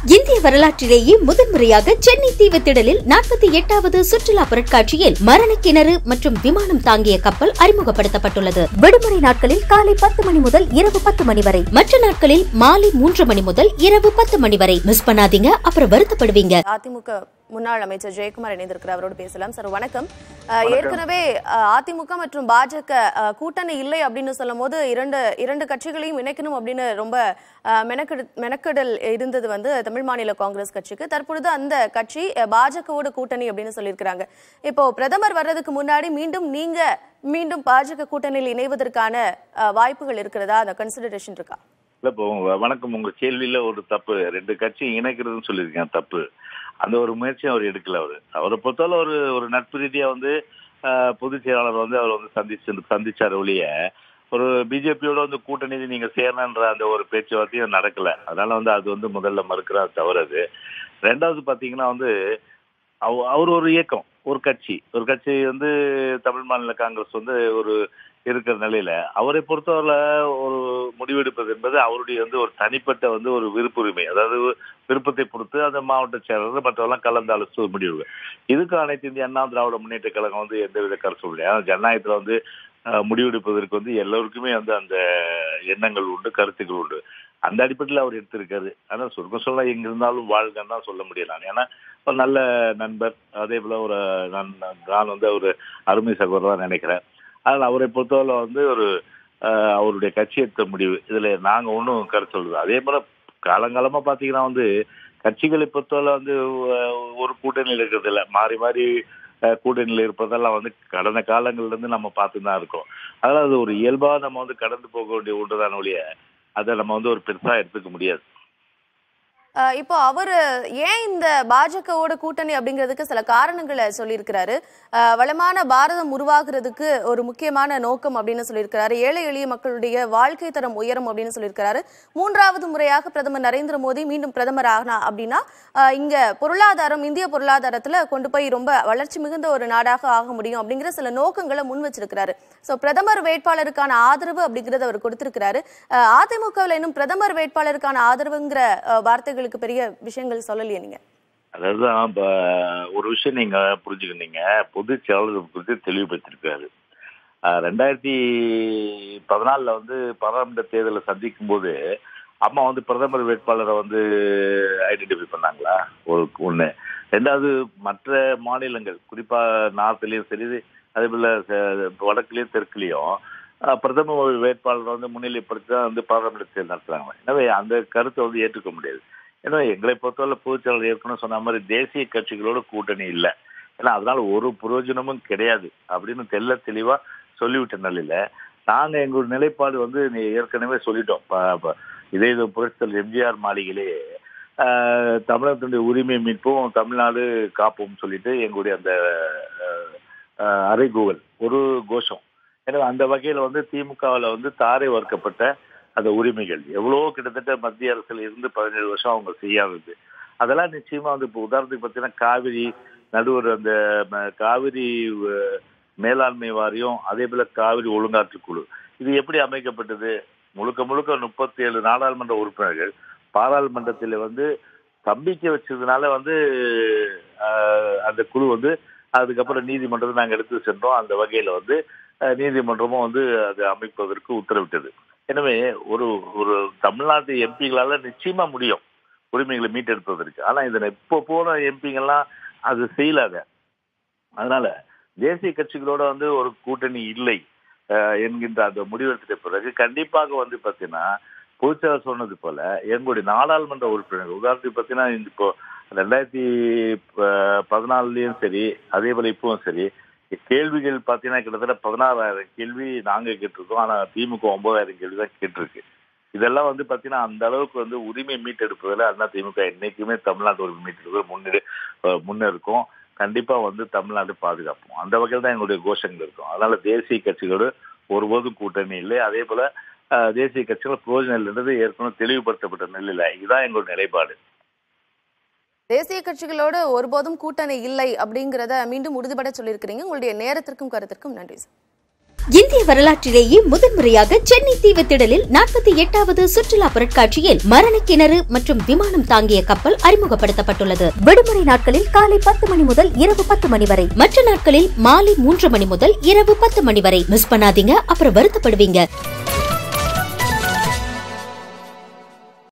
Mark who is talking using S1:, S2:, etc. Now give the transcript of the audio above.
S1: இந்திய வரலாற்றிலேயே முதன்முறையாக சென்னை தீவுத்திடலில் நாற்பத்தி எட்டாவது சுற்றுலா பொருட்காட்சியில் மரண கிணறு மற்றும் விமானம் தாங்கிய கப்பல் அறிமுகப்படுத்தப்பட்டுள்ளது விடுமுறை நாட்களில் காலை பத்து மணி முதல் இரவு பத்து மணி வரை மற்ற நாட்களில் மாலை மூன்று மணி முதல் இரவு பத்து மணி வரை மிஸ் பண்ணாதீங்க அப்புறம் வருத்தப்படுவீங்க
S2: அதிமுக முன்னாள் அமைச்சர் ஜெயக்குமார் இணைந்திருக்கிறார் அவரோடு பேசலாம் சார் வணக்கம் அஹ், ஏற்கனவே அஹ், அதிமுக மற்றும் பாஜக அஹ், கூட்டணி இல்லை அப்படின்னு சொல்லும் போது இரண்டு இரண்டு கட்சிகளையும் இணைக்கணும் அப்படின்னு ரொம்ப அஹ், மெனக்கெடு மெனக்கெடல் இருந்தது வந்து தமிழ் மாநில காங்கிரஸ் கட்சிக்கு தற்பொழுது அந்த கட்சி அஹ், பாஜகவோட கூட்டணி அப்படின்னு சொல்லியிருக்கிறாங்க இப்போ பிரதமர் வர்றதுக்கு முன்னாடி மீண்டும் நீங்க மீண்டும் பாஜக கூட்டணியில் இணைவதற்கான அஹ், வாய்ப்புகள் இருக்கிறதா அந்த கன்சிடரேஷன் இருக்கா
S3: இல்ல இப்போ உங்க- வணக்கம் உங்க கேள்வியில ஒரு தப்பு ரெண்டு கட்சி இணைக்கிறதுன்னு சொல்லியிருக்கேன் தப்பு அந்த ஒரு முயற்சியும் அவர் எடுக்கல அவரு அவரை பொறுத்தவரை ஒரு ஒரு நட்பு ரீதியா வந்து ஆஹ், பொதுச் செயலாளர் வந்து அவர் வந்து சந்திச்சு சந்திச்சார் ஒழிய ஒரு பிஜேபியோட வந்து கூட்டணி நீங்க சேரணுன்ற அந்த ஒரு பேச்சுவார்த்தையும் நடக்கல அதனால வந்து அது வந்து முதல்ல மறுக்கிறார் தவறு அது ரெண்டாவது பாத்தீங்கன்னா வந்து அவ- அவர் ஒரு இயக்கம் ஒரு கட்சி ஒரு கட்சி வந்து தமிழ் மாநில காங்கிரஸ் வந்து ஒரு இருக்கிற நிலையில அவரை பொறுத்தவரை ஒரு முடிவெடுப்பது என்பது அவருடைய வந்து ஒரு தனிப்பட்ட வந்து ஒரு விருப்புரிமை அதாவது விருப்பத்தை பொறுத்து அந்த மாவட்ட செயலர் மற்றவெல்லாம் கலந்து ஆலோசித்து ஒரு முடிவு இதுக்கு அனைத்து இந்திய அண்ணா திராவிட முன்னேற்ற கழகம் வந்து எந்தவித கருத்து இல்லை ஏன்னா ஜனநாயகத்துல வந்து அஹ், முடிவெடுப்பதற்கு வந்து எல்லோருக்குமே வந்து அந்த எண்ணங்கள் உண்டு கருத்துக்கள் உண்டு அந்த அடிப்படையில் அவர் எடுத்திருக்காரு ஆனா சுருக்கம் சொல்ல எங்க இருந்தாலும் வாழ்கன்னு தான் சொல்ல முடியும் நான் ஏன்னா ஒரு நல்ல நண்பர் அதே போல ஒரு நான் நான் வந்து ஒரு அருமை சகோதரர் நினைக்கிறேன் அதனால் அவரை பொறுத்தவரை வந்து ஒரு அஹ், அவருடைய கட்சி எடுத்த முடிவு இதுல நாங்க ஒன்றும் கருத்து சொல்லுது அதே போல காலங்காலமா பாத்தீங்கன்னா வந்து கட்சிகளை பொறுத்தவரை வந்து அஹ், ஒரு கூட்டணியில் இருக்கிறது இல்ல மாறி மாறி அஹ், கூட்டணியில் இருப்பதெல்லாம் வந்து கடந்த காலங்கள்ல இருந்து நம்ம பார்த்து தான் இருக்கோம் அதனால அது ஒரு இயல்பா நம்ம வந்து கடந்து போக வேண்டிய ஒன்றுதான் ஒழிய அதை நம்ம வந்து ஒரு பெருசா எடுத்துக்க முடியாது
S2: அஹ் இப்போ அவரு ஏன் இந்த பாஜகவோட கூட்டணி அப்படிங்கிறதுக்கு சில காரணங்களை சொல்லியிருக்கிறாரு அஹ் வளமான பாரதம் உருவாகிறதுக்கு ஒரு முக்கியமான நோக்கம் அப்படின்னு சொல்லியிருக்கிறாரு ஏழை எளிய மக்களுடைய வாழ்க்கை தரம் உயரும் அப்படின்னு சொல்லியிருக்கிறாரு மூன்றாவது முறையாக பிரதமர் நரேந்திர மோடி மீண்டும் பிரதமர் ஆகனா அப்படின்னா அஹ் இங்க பொருளாதாரம் இந்திய பொருளாதாரத்துல கொண்டு போய் ரொம்ப வளர்ச்சி மிகுந்த ஒரு நாடாக ஆக முடியும் அப்படிங்கிற சில நோக்கங்களை முன் வச்சிருக்கிறாரு சோ பிரதமர் வேட்பாளருக்கான ஆதரவு அப்படிங்கறத அவர் கொடுத்திருக்கிறாரு அஹ் அதிமுகவில் இன்னும் பிரதமர் வேட்பாளருக்கான ஆதரவுங்கிற அஹ், வார்த்தைகளுக்கு பெரிய விஷயங்கள் சொல்லலையே நீங்க
S3: அதாவது இப்ப ஒரு விஷயம் நீங்க புரிஞ்சுக்கிட்டீங்க பொதுச் செயலாளர் குறித்து தெளிவுபடுத்திருக்காரு ஆஹ் ரெண்டாயிரத்தி பதினாலுல வந்து பாராளுமன்ற தேர்தலை சந்திக்கும் போது அம்மா வந்து பிரதமர் வேட்பாளரை வந்து ஐடென்டிஃபை பண்ணாங்களா ஒரு ஒண்ணு ரெண்டாவது மற்ற மாநிலங்கள் குறிப்பா நார்த்லயும் சரி அதே போல ச- வடக்குலயும் தெற்குலயும் ஆஹ் பிரதமர் வேட்பாளரை வந்து முன்னிலைப்படுத்தி தான் வந்து பாராளுமன்ற தேர்தல் நடத்துறாங்க எனவே அந்த கருத்தை வந்து ஏற்றுக்க முடியாது ஏன்னா எங்களை பொறுத்தவரை பொதுச்செயலாளர் ஏற்கனவே சொன்ன மாதிரி தேசிய கட்சிகளோட கூட்டணி இல்லை ஏன்னா அதனால ஒரு பிரயோஜனமும் கிடையாது அப்படின்னு தெள்ள தெளிவா சொல்லிவிட்ட நிலையில நாங்க எங்களோட நிலைப்பாடு வந்து நீ ஏற்கனவே சொல்லிட்டோம் ப- ப- இதே இது புரட்சித்தல் எம்ஜிஆர் மாளிகையிலே ஆஹ், தமிழகத்தினுடைய உரிமை மீட்போம் தமிழ்நாடு காப்போம் சொல்லிட்டு எங்களுடைய அந்த ஆஹ், ஆஹ், அறைகூவல் ஒரு கோஷம் எனவே அந்த வகையில வந்து திமுகவில் வந்து தாரை வர்க்கப்பட்ட அந்த உரிமைகள் எவ்வளவோ கிட்டத்தட்ட மத்திய அரசுல இருந்து பதினேழு வருஷம் அவங்க செய்யாதது அதெல்லாம் நிச்சயமா வந்து இப்போ உதாரணத்துக்கு பார்த்தீங்கன்னா காவிரி நடுவர் அந்த ம- காவிரி அஹ், மேலாண்மை வாரியம் அதே போல காவிரி ஒழுங்காற்று குழு இது எப்படி அமைக்கப்பட்டது முழுக்க முழுக்க முப்பத்தி ஏழு நாடாளுமன்ற உறுப்பினர்கள் பாராளுமன்றத்தில் வந்து தம்பிக்கை வச்சதுனால வந்து ஆஹ், அந்த குழு வந்து அதுக்கப்புறம் நீதிமன்றத்தை நாங்கள் எடுத்து சென்றோம் அந்த வகையில வந்து அஹ், நீதிமன்றமும் வந்து அது அமைப்பதற்கு உத்தரவிட்டது எனவே ஒரு ஒரு தமிழ்நாட்டு எம்பிகளால நிச்சயமா முடியும் உரிமைகளை மீட்டெடுப்பதற்கு ஆனா இதுல இப்போ போன எம்பிங்கெல்லாம் அது செய்யலாத அதனால தேசிய கட்சிகளோட வந்து ஒரு கூட்டணி இல்லை அஹ், என்கின்ற அந்த முடிவெடுத்த பிறகு கண்டிப்பாக வந்து பாத்தீங்கன்னா பொதுச்செயலர் சொன்னது போல எங்களுடைய நாடாளுமன்ற உறுப்பினர்கள் உதாரணத்துக்கு பாத்தீங்கன்னா இந்த இப்போ ரெண்டாயிரத்தி ப- பதினாலுலயும் சரி அதே போல இப்பவும் சரி கேள்விகள் பாத்தீங்கன்னா கிட்டத்தட்ட பதினாறாயிரம் கேள்வி நாங்க கேட்டிருக்கோம் ஆனா திமுக ஒன்பதாயிரம் கேள்வி தான் கேட்டிருக்கு இதெல்லாம் வந்து பாத்தீங்கன்னா அந்த அளவுக்கு வந்து உரிமை மீட்டெடுப்பதில் அண்ணா திமுக என்னைக்குமே தமிழ்நாட்டு உரிமை மீட்டெடுப்பதில் முன்னெடு அஹ் முன்னேற்கும் கண்டிப்பா வந்து தமிழ்நாடு பாதுகாப்போம் அந்த வகையில் தான் எங்களுடைய கோஷங்கள் இருக்கும் அதனால தேசிய கட்சிகளோடு ஒருபோதும் கூட்டணி இல்லை அதே போல அஹ், தேசிய கட்சிகள் புரோஜனம் இல்லைன்றது ஏற்கனவே தெளிவுபடுத்தப்பட்ட நிலையில இதுதான் எங்களுடைய நிலைப்பாடு
S2: தேசிய கட்சிகளோடு ஒருபோதும் கூட்டணி இல்லை அப்படிங்கிறத மீண்டும் உறுதிபட சொல்லியிருக்கிறீங்க உங்களுடைய நேரத்திற்கும் கருத்திற்கும் நன்றி சார்
S1: இந்திய வரலாற்றிலேயே முதன்முறையாக சென்னை தீவுத்திடலில் நாற்பத்தி எட்டாவது சுற்றுலா பொருட்காட்சியில் மரண கிணறு மற்றும் விமானம் தாங்கிய கப்பல் அறிமுகப்படுத்தப்பட்டுள்ளது விடுமுறை நாட்களில் காலை பத்து மணி முதல் இரவு பத்து மணி வரை மற்ற நாட்களில் மாலை மூன்று மணி முதல் இரவு பத்து மணி வரை மிஸ் பண்ணாதீங்க அப்புறம் வருத்தப்படுவீங்க